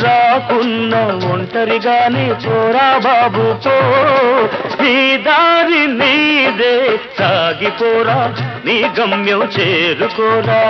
రాకున్న ఒంటరిగానే పోరా బాబు పో నీ దారి నీదే సాగిపోరా నీ గమ్యం చేరుకోరా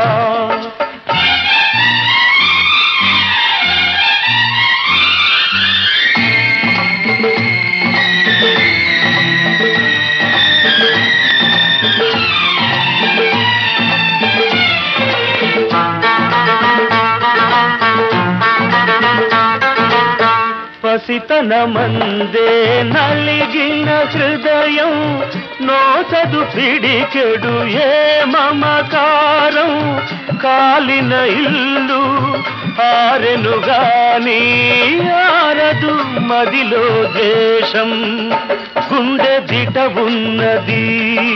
పసితనమందే నలిగిన హృదయం నోచదు పిడికెడు ఏ మమకారం కాలిన ఇల్లు ఆరెను గాని ఆరదు మదిలో దేశం గుండె దిట ఉన్నది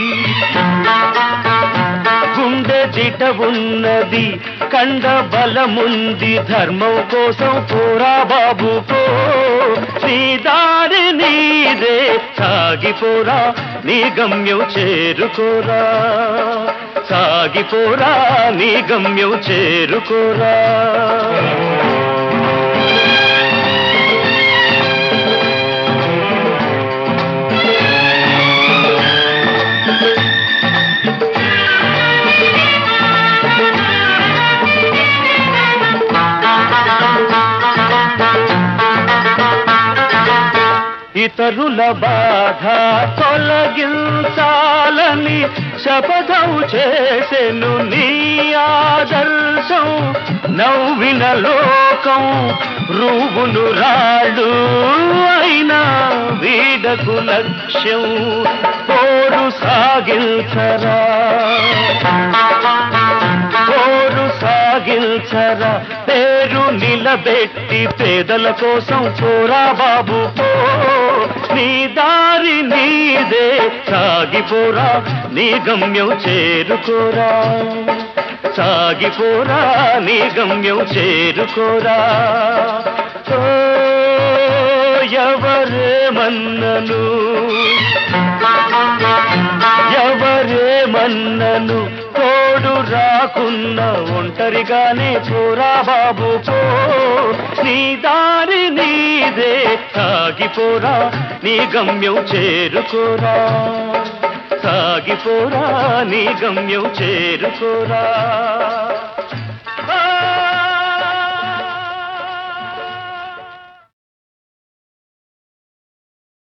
గుండె దిట ఉన్నది కండ బలముంది ధర్మం కోసం పోరా బాబు పో నీ దారి నీదే సాగిపోరా నీ గమ్యం చేరుకోరా సాగిపోరా నీ గమ్యం చేరుకోరా ఇతరుల బాధ తొలగించాలని శపథం చేసెను నీ ఆదర్శం నవ్విన లోకం రూవును రాడు అయినా వీడకు లక్ష్యం పోరు సాగించరా పోరు సాగించరా పేరు నిలబెట్టి పేదల కోసం పోరా బాబు పో నీ దారి నీదే సాగిపోరా నీ గమ్యం చేరుకోరా సాగిపోరా నీ గమ్యం చేరుకోరా ఓ ఎవరేమన్నను ఎవరేమన్నను తోడు రాకున్న ఒంటరిగానే పోరా బాబు పో నీ దారి నీదే సాగిపోరా నీ గమ్యం చేరుకోరా సాగిపోరా నీ గమ్యం చేరుకోరా